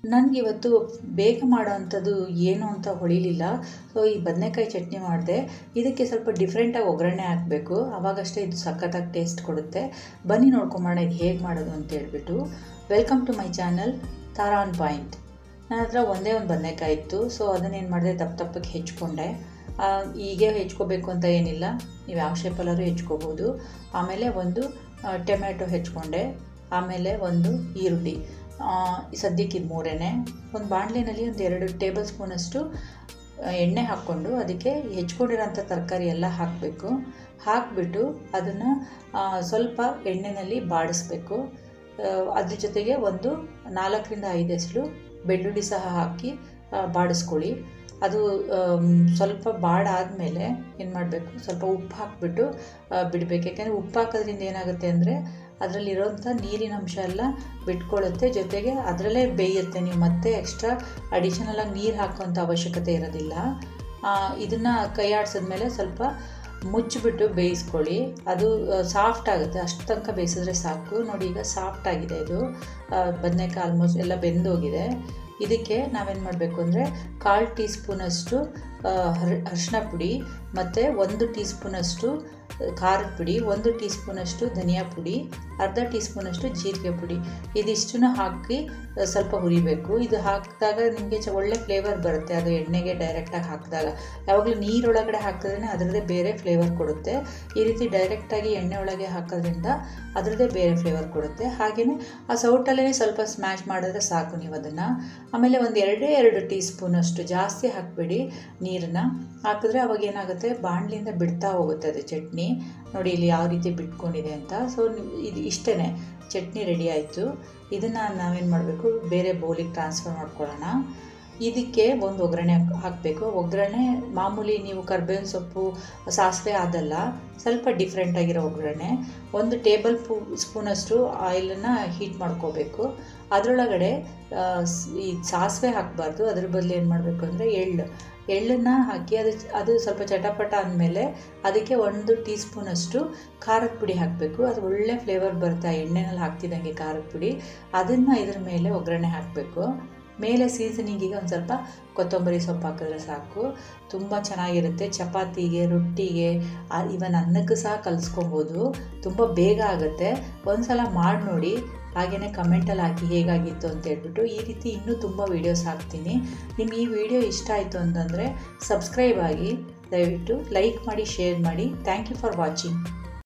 ನನಗಿವತ್ತು ಬೇಗ ಮಾಡೋ ಅಂಥದ್ದು ಏನು ಅಂತ ಹೊಳಿಲಿಲ್ಲ ಸೊ ಈ ಬದನೆಕಾಯಿ ಚಟ್ನಿ ಮಾಡಿದೆ ಇದಕ್ಕೆ ಸ್ವಲ್ಪ ಡಿಫ್ರೆಂಟಾಗಿ ಒಗ್ಗರಣೆ ಹಾಕಬೇಕು ಆವಾಗಷ್ಟೇ ಇದು ಸಖತ್ತಾಗಿ ಟೇಸ್ಟ್ ಕೊಡುತ್ತೆ ಬನ್ನಿ ನೋಡ್ಕೊಂಬೋಣ ಇದು ಹೇಗೆ ಮಾಡೋದು ಅಂತ ಹೇಳ್ಬಿಟ್ಟು welcome to my channel Tara on point ನನ್ನ ಹತ್ರ ಒಂದೇ ಒಂದು ಬದನೆಕಾಯಿ ಇತ್ತು ಸೊ ಅದನ್ನೇನು ಮಾಡಿದೆ ತಪ್ಪು ತಪ್ಪಕ್ಕೆ ಹೆಚ್ಕೊಂಡೆ ಆ, ಹೀಗೆ ಹೆಚ್ಕೋಬೇಕು ಅಂತ ಏನಿಲ್ಲ ನೀವು ಯಾವ ಶೇಪಲ್ಲಾದ್ರೂ ಹೆಚ್ಕೋಬೋದು ಆಮೇಲೆ ಒಂದು ಟೊಮ್ಯಾಟೊ ಹೆಚ್ಕೊಂಡೆ ಆಮೇಲೆ ಒಂದು ಈರುಳ್ಳಿ ಆ, ಸದ್ಯಕ್ಕೆ ಇದು ಮೂರೇ ಒಂದು ಬಾಣಲೆನಲ್ಲಿ ಒಂದು ಎರಡು ಟೇಬಲ್ ಸ್ಪೂನಷ್ಟು ಆ, ಎಣ್ಣೆ ಹಾಕ್ಕೊಂಡು ಅದಕ್ಕೆ ಹೆಚ್ಕೊಂಡಿರೋಂಥ ತರಕಾರಿ ಎಲ್ಲ ಹಾಕಬೇಕು ಹಾಕಿಬಿಟ್ಟು ಅದನ್ನು ಸ್ವಲ್ಪ ಎಣ್ಣೆಯಲ್ಲಿ ಬಾಡಿಸ್ಬೇಕು ಆ, ಅದ್ರ ಜೊತೆಗೆ ಒಂದು ನಾಲ್ಕರಿಂದ ಐದು ಎಸಳು ಬೆಳ್ಳುಳ್ಳಿ ಸಹ ಹಾಕಿ ಆ, ಬಾಡಿಸ್ಕೊಳ್ಳಿ ಅದು ಆಮ್, ಸ್ವಲ್ಪ ಬಾಡಾದಮೇಲೆ ಏನು ಮಾಡಬೇಕು ಸ್ವಲ್ಪ ಉಪ್ಪು ಹಾಕಿಬಿಟ್ಟು ಬಿಡಬೇಕು ಯಾಕೆಂದರೆ ಉಪ್ಪು ಹಾಕೋದ್ರಿಂದ ಏನಾಗುತ್ತೆ ಅಂದರೆ ಅದರಲ್ಲಿರೋಂಥ ನೀರಿನ ಅಂಶ ಎಲ್ಲ ಬಿಟ್ಕೊಳ್ಳುತ್ತೆ ಜೊತೆಗೆ ಅದರಲ್ಲೇ ಬೇಯುತ್ತೆ ನೀವು ಮತ್ತೆ ಎಕ್ಸ್ಟ್ರಾ ಅಡಿಷನಲಾಗಿ ನೀರು ಹಾಕೋಂಥ ಅವಶ್ಯಕತೆ ಇರೋದಿಲ್ಲ ಇದನ್ನು ಕೈ ಆಡಿಸಿದ್ಮೇಲೆ ಸ್ವಲ್ಪ ಮುಚ್ಚಿಬಿಟ್ಟು ಬೇಯಿಸ್ಕೊಳ್ಳಿ ಅದು ಸಾಫ್ಟ್ ಆಗುತ್ತೆ ಅಷ್ಟು ತನಕ ಬೇಯಿಸಿದ್ರೆ ಸಾಕು ನೋಡಿ ಈಗ ಸಾಫ್ಟ್ ಆಗಿದೆ ಇದು ಬದನೆಕಾಯಿ ಆಲ್ಮೋಸ್ಟ್ ಎಲ್ಲ ಬೆಂದೋಗಿದೆ ಇದಕ್ಕೆ ನಾವೇನು ಮಾಡಬೇಕು ಅಂದರೆ ಕಾಲು ಟೀ ಸ್ಪೂನಷ್ಟು ಅರಿಶಿನ ಪುಡಿ ಮತ್ತು ಒಂದು ಟೀ ಸ್ಪೂನಷ್ಟು ಖಾರದ ಪುಡಿ ಒಂದು ಟೀ ಸ್ಪೂನಷ್ಟು ಧನಿಯಾ ಪುಡಿ ಅರ್ಧ ಟೀ ಸ್ಪೂನಷ್ಟು ಜೀರಿಗೆ ಪುಡಿ ಇದಿಷ್ಟನ್ನು ಹಾಕಿ ಆ, ಸ್ವಲ್ಪ ಹುರಿಬೇಕು ಇದು ಹಾಕಿದಾಗ ನಿಮಗೆ ಚ ಒಳ್ಳೆ ಫ್ಲೇವರ್ ಬರುತ್ತೆ ಅದು ಎಣ್ಣೆಗೆ ಡೈರೆಕ್ಟಾಗಿ ಹಾಕಿದಾಗ ಯಾವಾಗಲೂ ನೀರೊಳಗಡೆ ಹಾಕಿದ್ರೆ ಅದರದ್ದೇ ಬೇರೆ ಫ್ಲೇವರ್ ಕೊಡುತ್ತೆ ಈ ರೀತಿ ಡೈರೆಕ್ಟಾಗಿ ಎಣ್ಣೆ ಒಳಗೆ ಹಾಕೋದ್ರಿಂದ ಅದರದ್ದೇ ಬೇರೆ ಫ್ಲೇವರ್ ಕೊಡುತ್ತೆ ಹಾಗೆಯೇ ಆ ಸೌಟಲ್ಲೇ ಸ್ವಲ್ಪ ಸ್ಮ್ಯಾಶ್ ಮಾಡಿದ್ರೆ ಸಾಕು ನೀವು ಅದನ್ನು ಆಮೇಲೆ ಒಂದು ಎರಡೇ ಎರಡು ಟೀ ಸ್ಪೂನಷ್ಟು ಜಾಸ್ತಿ ಹಾಕಬೇಡಿ ನೀರನ್ನು ಹಾಕಿದ್ರೆ ಅವಾಗ ಏನಾಗುತ್ತೆ ಬಾಣಲಿಂದ ಬಿಡ್ತಾ ಹೋಗುತ್ತೆ ಅದು ಚಟ್ನಿ ನೋಡಿ ಇಲ್ಲಿ ಯಾವ ರೀತಿ ಬಿಟ್ಕೊಂಡಿದೆ ಅಂತ ಸೊ ಇದು ಇಷ್ಟೇ ಚಟ್ನಿ ರೆಡಿ ಆಯಿತು ಇದನ್ನು ನಾವೇನು ಮಾಡಬೇಕು ಬೇರೆ ಬೌಲಿಗೆ ಟ್ರಾನ್ಸ್ಫರ್ ಮಾಡ್ಕೊಳ್ಳೋಣ ಇದಕ್ಕೆ ಒಂದು ಒಗ್ಗರಣೆ ಹಾಕಬೇಕು ಒಗ್ಗರಣೆ ಮಾಮೂಲಿ ನೀವು ಕರ್ಬೇವಿನ ಸೊಪ್ಪು ಸಾಸಿವೆ ಅದಲ್ಲ ಸ್ವಲ್ಪ ಡಿಫ್ರೆಂಟ್ ಆಗಿರೋ ಒಗ್ಗರಣೆ ಒಂದು ಟೇಬಲ್ ಪೂ ಸ್ಪೂನಷ್ಟು ಆಯಿಲನ್ನು ಹೀಟ್ ಮಾಡ್ಕೋಬೇಕು ಅದರೊಳಗಡೆ ಆ, ಸ್- ಈ ಸಾಸಿವೆ ಹಾಕಬಾರ್ದು ಅದ್ರ ಬದಲು ಏನು ಮಾಡಬೇಕು ಅಂದರೆ ಎಳ್ಳು ಎಳ್ಳನ್ನು ಹಾಕಿ ಅದು ಅದು ಸ್ವಲ್ಪ ಚಟಪಟ ಅಂದಮೇಲೆ ಅದಕ್ಕೆ ಒಂದು ಟೀ ಸ್ಪೂನಷ್ಟು ಖಾರದ ಪುಡಿ ಹಾಕಬೇಕು ಅದು ಒಳ್ಳೆ ಫ್ಲೇವರ್ ಬರುತ್ತೆ ಆ ಎಣ್ಣೆನಲ್ಲಿ ಹಾಕ್ತಿದ್ದಂಗೆ ಖಾರದ ಪುಡಿ ಅದನ್ನು ಇದ್ರ ಮೇಲೆ ಒಗ್ಗರಣೆ ಹಾಕಬೇಕು ಮೇಲೆ ಸೀಸನಿಂಗಿಗೆ ಒಂದು ಸ್ವಲ್ಪ ಕೊತ್ತಂಬರಿ ಸೊಪ್ಪು ಹಾಕಿದ್ರೆ ಸಾಕು ತುಂಬ ಚೆನ್ನಾಗಿರುತ್ತೆ ಚಪಾತಿಗೆ ರೊಟ್ಟಿಗೆ ಇವನ್ ಅನ್ನಕ್ಕೂ ಸಹ ಕಲಿಸ್ಕೊಬೋದು ತುಂಬ ಬೇಗ ಆಗುತ್ತೆ ಒಂದು ಸಲ ಮಾಡಿ ನೋಡಿ ಹಾಗೆಯೇ ಕಮೆಂಟಲ್ಲಿ ಹಾಕಿ ಹೇಗಾಗಿತ್ತು ಅಂತ ಹೇಳ್ಬಿಟ್ಟು ಈ ರೀತಿ ಇನ್ನೂ ತುಂಬ ವೀಡಿಯೋಸ್ ಹಾಕ್ತೀನಿ ನಿಮ್ಗೆ ಈ ವಿಡಿಯೋ ಇಷ್ಟ ಆಯಿತು ಅಂತಂದರೆ ಸಬ್ಸ್ಕ್ರೈಬ್ ಆಗಿ ದಯವಿಟ್ಟು ಲೈಕ್ ಮಾಡಿ ಶೇರ್ ಮಾಡಿ ಥ್ಯಾಂಕ್ ಯು ಫಾರ್ ವಾಚಿಂಗ್